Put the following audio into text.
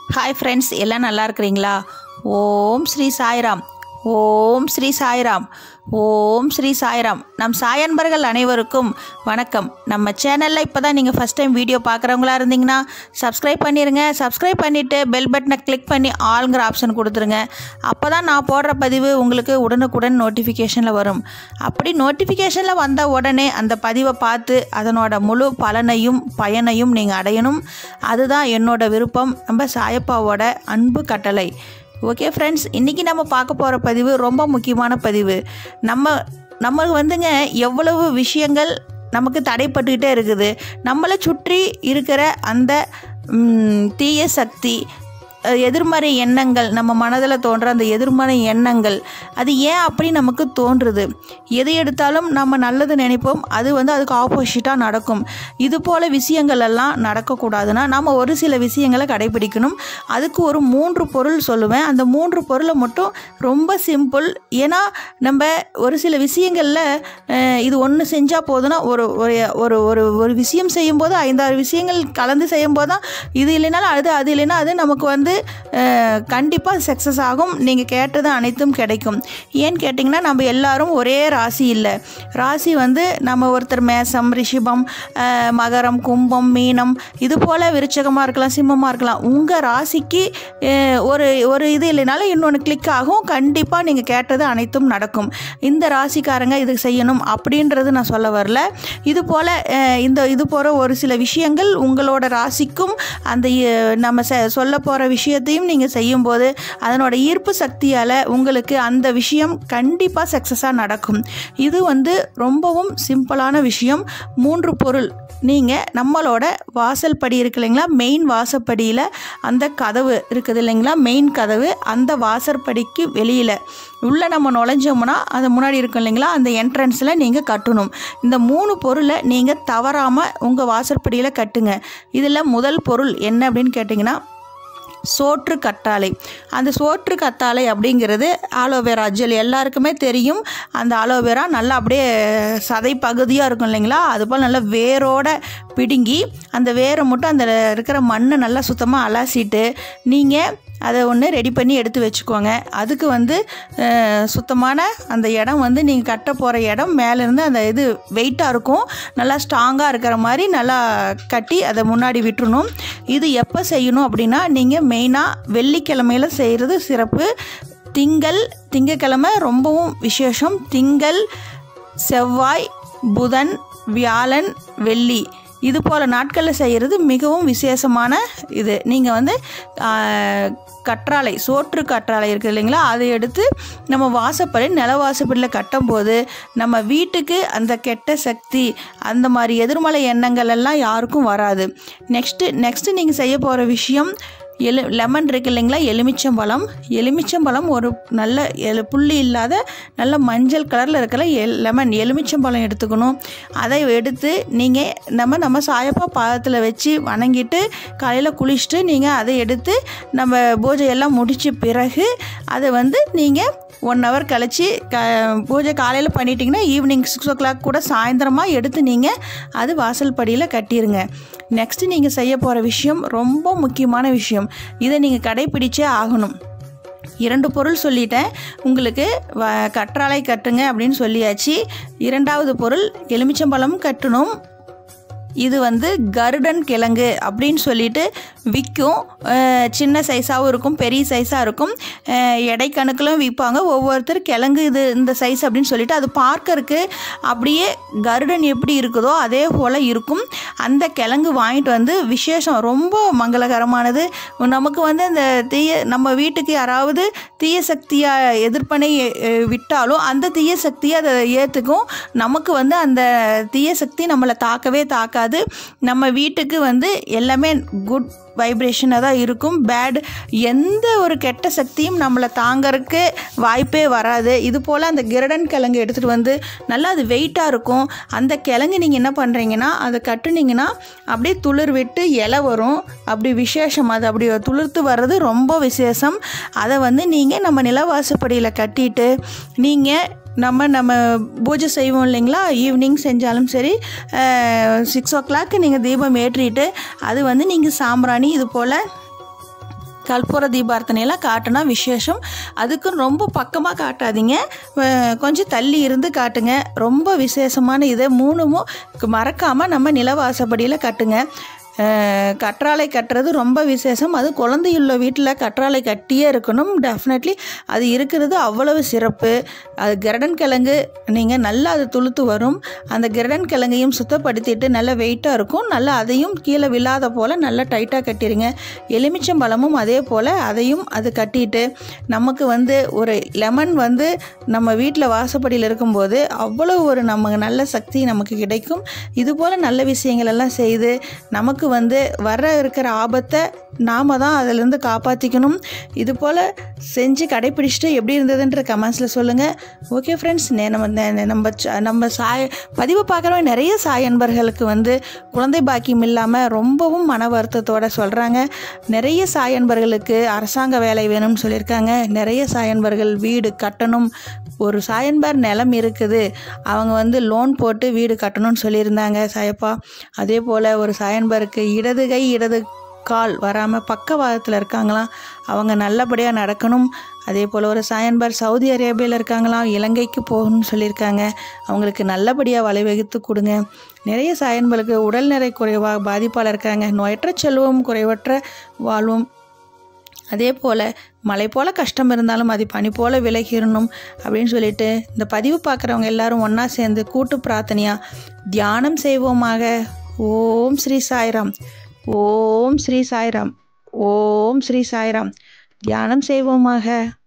hi friends எல்லாம் நல்லா இருக்கிறீங்களா ஓம் ஸ்ரீ சாய்ராம் ஓம் ஸ்ரீ சாய்ராம் ஓம் ஸ்ரீ சாய்ராம் நம் சாயன்பர்கள் அனைவருக்கும் வணக்கம் நம்ம சேனலில் இப்போ தான் நீங்கள் ஃபஸ்ட் டைம் வீடியோ பார்க்குறவங்களா இருந்தீங்கன்னா சப்ஸ்கிரைப் பண்ணிடுங்க சப்ஸ்கிரைப் பண்ணிவிட்டு பெல் பட்டனை கிளிக் பண்ணி ஆளுங்கிற ஆப்ஷன் கொடுத்துருங்க அப்போ தான் நான் போடுற பதிவு உங்களுக்கு உடனுக்குடன் நோட்டிஃபிகேஷனில் வரும் அப்படி நோட்டிஃபிகேஷனில் வந்த உடனே அந்த பதிவை பார்த்து அதனோட முழு பலனையும் பயனையும் நீங்கள் அடையணும் அதுதான் என்னோட விருப்பம் நம்ம சாயப்பாவோட அன்பு கட்டளை ஓகே ஃப்ரெண்ட்ஸ் இன்றைக்கி நம்ம பார்க்க போகிற பதிவு ரொம்ப முக்கியமான பதிவு நம்ம நம்ம வந்துங்க எவ்வளவு விஷயங்கள் நமக்கு தடைப்பட்டுக்கிட்டே இருக்குது நம்மளை சுற்றி இருக்கிற அந்த ம், தீய சக்தி அஹ், எதிர்மறை எண்ணங்கள் நம்ம மனதில் தோன்ற அந்த எதிர்மறை எண்ணங்கள் அது ஏன் அப்படி நமக்கு தோன்றுது எதை எடுத்தாலும் நம்ம நல்லது நினைப்போம் அது வந்து அதுக்கு ஆப்போசிட்டாக நடக்கும் இது போல் விஷயங்கள் எல்லாம் நடக்கக்கூடாதுன்னா நம்ம ஒரு சில விஷயங்களை கடைபிடிக்கணும் அதுக்கு ஒரு மூன்று பொருள் சொல்லுவேன் அந்த மூன்று பொருளை மட்டும் ரொம்ப சிம்பிள் ஏன்னா நம்ம ஒரு சில விஷயங்களில் அஹ், இது ஒன்று செஞ்சால் போதும்னா ஒரு ஒரு ஒரு ஒரு ஒரு விஷயம் செய்யும்போது ஐந்தாறு விஷயங்கள் கலந்து செய்யும்போது தான் இது இல்லைனாலும் அது அது இல்லைன்னா அது நமக்கு வந்து கண்டிப்பாக சக்ஸஸ் ஆகும் நீங்கள் கேட்டது அனைத்தும் கிடைக்கும் ஏன்னு கேட்டிங்கன்னா நம்ம எல்லாரும் ஒரே ராசி இல்லை ராசி வந்து நம்ம ஒருத்தர் மேசம் ரிஷிபம் அஹ், மகரம் கும்பம் மீனம் இது போல் விருச்சகமாக இருக்கலாம் சிம்மமாக இருக்கலாம் உங்கள் ராசிக்கு அஹ், ஒரு ஒரு இது இல்லைனாலும் இன்னொன்று கிளிக் ஆகும் கண்டிப்பாக நீங்கள் கேட்டது அனைத்தும் நடக்கும் இந்த ராசிக்காரங்க இது செய்யணும் அப்படின்றது நான் சொல்ல வரல இது போல் இந்த இது போகிற ஒரு சில விஷயங்கள் உங்களோட ராசிக்கும் அந்த அஹ், நம்ம செ- சொல்ல போகிற விஷயத்தையும் நீங்கள் செய்யும்போது அதனோட ஈர்ப்பு சக்தியால் உங்களுக்கு அந்த விஷயம் கண்டிப்பாக சக்ஸஸாக நடக்கும் இது வந்து ரொம்பவும் சிம்பிளான விஷயம் மூன்று பொருள் நீங்கள் நம்மளோட வாசல் படி இருக்கு இல்லைங்களா மெயின் வாசப்படியில் அந்த கதவு இருக்குது இல்லைங்களா மெயின் கதவு அந்த வாசற்படிக்கு வெளியில் உள்ளே நம்ம நுழைஞ்சோம்னா அது முன்னாடி இருக்கும் இல்லைங்களா அந்த என்ட்ரன்ஸில் நீங்கள் கட்டணும் இந்த மூணு பொருளை நீங்கள் தவறாமல் உங்கள் வாசற்படியில் கட்டுங்க இதில் முதல் பொருள் என்ன அப்படின்னு கேட்டிங்கன்னா சோற்று கத்தாழை அந்த சோற்று கத்தாழை அப்படிங்கிறது ஆலோவேரா ஜெல் எல்லாருக்குமே தெரியும் அந்த ஆலோவேரா நல்லா அப்படியே சதை பகுதியாக இருக்கும் இல்லைங்களா அதுபோல் நல்லா வேரோட பிடுங்கி அந்த வேரை மட்டும் அந்த இருக்கிற மண்ணை நல்லா சுத்தமாக அலசிட்டு நீங்கள் அதை ஒன்று ரெடி பண்ணி எடுத்து வச்சுக்கோங்க அதுக்கு வந்து அஹ், சுத்தமான அந்த இடம் வந்து நீங்கள் கட்ட போகிற இடம் மேலேருந்து அந்த இது வெயிட்டாக இருக்கும் நல்லா ஸ்ட்ராங்காக இருக்கிற மாதிரி நல்லா கட்டி அதை முன்னாடி விட்டுறணும் இது எப்போ செய்யணும் அப்படின்னா நீங்கள் மெயினாக வெள்ளிக்கிழமையில் செய்கிறது சிறப்பு திங்கள் திங்கக்கிழமை ரொம்பவும் விசேஷம் திங்கள் செவ்வாய் புதன் வியாழன் வெள்ளி இது போல் நாட்களில் செய்கிறது மிகவும் விசேஷமான இது நீங்கள் வந்து ஆஹ், கற்றாழை சோற்று கற்றாழை இருக்குது இல்லைங்களா அதை எடுத்து நம்ம வாசப்படி நில வாசப்படியில் கட்டும்போது நம்ம வீட்டுக்கு அந்த கெட்ட சக்தி அந்த மாதிரி எதிர்மறை எண்ணங்கள் எல்லாம் யாருக்கும் வராது நெக்ஸ்ட்டு நெக்ஸ்ட்டு நீங்கள் செய்ய போகிற விஷயம் எலு லெமன் இருக்கு இல்லைங்களா எலுமிச்சம்பழம் எலுமிச்சம்பழம் ஒரு நல்ல எலு புள்ளி இல்லாத நல்ல மஞ்சள் கலரில் இருக்கிற எல் லெமன் எலுமிச்சம்பழம் எடுத்துக்கணும் அதை எடுத்து நீங்கள் நம்ம நம்ம சாயப்பா பாதத்தில் வச்சு வணங்கிட்டு காலையில் குளிச்சுட்டு நீங்கள் அதை எடுத்து நம்ம பூஜையெல்லாம் முடித்த பிறகு அதை வந்து நீங்கள் ஒன் ஹவர் கழிச்சு க பூஜை காலையில் பண்ணிட்டீங்கன்னா ஈவினிங் சிக்ஸ் ஓ கிளாக் கூட சாயந்தரமாக எடுத்து நீங்கள் அது வாசல் படியில் கட்டிடுங்க நெக்ஸ்ட்டு நீங்கள் செய்ய போகிற விஷயம் ரொம்ப முக்கியமான விஷயம் இதை நீங்கள் கடைப்பிடிச்சே ஆகணும் இரண்டு பொருள் சொல்லிட்டேன் உங்களுக்கு வ கற்றாழை கட்டுங்க அப்படின்னு சொல்லியாச்சு இரண்டாவது பொருள் எலுமிச்சம்பழம் கட்டணும் இது வந்து கருடன் கிழங்கு அப்படின்னு சொல்லிட்டு விற்கும் அஹ் சின்ன சைஸாகவும் இருக்கும் பெரிய சைஸாக இருக்கும் அஹ் எடை கணக்கிலும் விற்பாங்க ஒவ்வொருத்தர் கிழங்கு இது இந்த சைஸ் அப்படின்னு சொல்லிட்டு அது பார்க்கறக்கு அப்படியே கருடன் எப்படி இருக்குதோ அதே போல் இருக்கும் அந்த கிழங்கு வாங்கிட்டு வந்து விசேஷம் ரொம்ப மங்களகரமானது நமக்கு வந்து அந்த தீய நம்ம வீட்டுக்கு யாராவது தீய சக்தியாக எதிர்ப்பனை அஹ், விட்டாலும் அந்த தீய சக்தியை அதை ஏற்றுக்கும் நமக்கு வந்து அந்த தீய சக்தி நம்மளை தாக்கவே தாக்காது நம்ம வீட்டுக்கு வந்து எல்லாமே குட் வைப்ரேஷனாக தான் இருக்கும் பேட் எந்த ஒரு கெட்ட சக்தியும் நம்மளை தாங்கறதுக்கு வாய்ப்பே வராது இது போல் அந்த கிரடன் கிழங்கு எடுத்துகிட்டு வந்து நல்லா அது வெயிட்டாக இருக்கும் அந்த கிழங்கு நீங்கள் என்ன பண்ணுறீங்கன்னா அதை கட்டுனீங்கன்னா அப்படியே துளிர் விட்டு இலை வரும் அப்படி விசேஷம் அது அப்படி துளிர்த்து வர்றது ரொம்ப விசேஷம் அதை வந்து நீங்கள் நம்ம நிலவாசப்படியில் கட்டிட்டு நீங்கள் நம்ம நம்ம பூஜை செய்வோம் இல்லைங்களா ஈவினிங் செஞ்சாலும் சரி சிக்ஸ் ஓ கிளாக்கு நீங்கள் தீபம் ஏற்றிட்டு அது வந்து நீங்கள் சாம்பிராணி இது போல் கற்பூர தீபார்த்தனையெல்லாம் காட்டினா விசேஷம் அதுக்கும் ரொம்ப பக்கமாக காட்டாதீங்க அஹ் கொஞ்சம் தள்ளி இருந்து காட்டுங்க ரொம்ப விசேஷமான இதை மூணுமும் மறக்காமல் நம்ம நிலவாசப்படியில் கட்டுங்க அஹ் கற்றாழை கட்டுறது ரொம்ப விசேஷம் அது குழந்தையுள்ள வீட்டில் கற்றாழை கட்டியே இருக்கணும் டெஃபினெட்லி அது இருக்கிறது அவ்வளவு சிறப்பு அது கிரடன் கிழங்கு நீங்கள் நல்லா அது துளுத்து வரும் அந்த கிரடன் கிழங்கையும் சுத்தப்படுத்திட்டு நல்லா வெயிட்டாக இருக்கும் நல்லா அதையும் கீழே விழாத போல் நல்லா டைட்டாக கட்டிடுங்க எலுமிச்சம்பழமும் அதே போல் அதையும் அது கட்டிட்டு நமக்கு வந்து ஒரு லெமன் வந்து நம்ம வீட்டில் வாசப்படியில் இருக்கும்போது அவ்வளோ ஒரு நம்ம நல்ல சக்தி நமக்கு கிடைக்கும் இதுபோல் நல்ல விஷயங்கள் எல்லாம் செய்து நமக்கு வந்து வர இருக்கிற ஆபத்தை நாம தான் அதிலேருந்து காப்பாற்றிக்கணும் இது போல் செஞ்சு கடைப்பிடிச்சிட்டு எப்படி இருந்ததுன்ற கமெண்ட்ஸில் சொல்லுங்கள் ஓகே ஃப்ரெண்ட்ஸ் நம்ம நெ- நம்ம ச- நம்ம சாய பதிவு பார்க்குறவங்க நிறைய சாய் அன்பர்களுக்கு வந்து குழந்தை பாக்கியம் இல்லாமல் ரொம்பவும் மன வருத்தத்தோட சொல்கிறாங்க நிறைய சாய் அன்பர்களுக்கு அரசாங்க வேலை வேணும்னு சொல்லியிருக்காங்க நிறைய சாயன்பர்கள் வீடு கட்டணும் ஒரு சாயன்பர் நிலம் இருக்குது அவங்க வந்து லோன் போட்டு வீடு கட்டணும்னு சொல்லியிருந்தாங்க சாயப்பா அதே போல் ஒரு சாயன்பருக்கு இடது கை இடது கால் வராமல் பக்கவாதத்தில் இருக்காங்களாம் அவங்க நல்லபடியாக நடக்கணும் அதே போல் ஒரு சாயன்பர் சவுதி அரேபியாவில் இருக்காங்களாம் இலங்கைக்கு போகணும்னு சொல்லியிருக்காங்க அவங்களுக்கு நல்லபடியாக வழிவகுத்து கொடுங்க நிறைய சாயன்பர்களுக்கு உடல்நிறை குறைவாக பாதிப்பால் இருக்காங்க நோயற்ற செல்வம் குறைவற்ற வாழ்வும் அதே போல் மலை போல் கஷ்டம் இருந்தாலும் அது பனி போல் விலகிடணும் அப்படின்னு சொல்லிட்டு இந்த பதிவு பார்க்குறவங்க எல்லாரும் ஒன்றா சேர்ந்து கூட்டு பிரார்த்தனையாக தியானம் செய்வோமாக ஓம் ஸ்ரீ சாய்ராம் ஓம் ஸ்ரீ சாய்ராம் ஓம் ஸ்ரீ சாய்ராம் தியானம் செய்வோமாக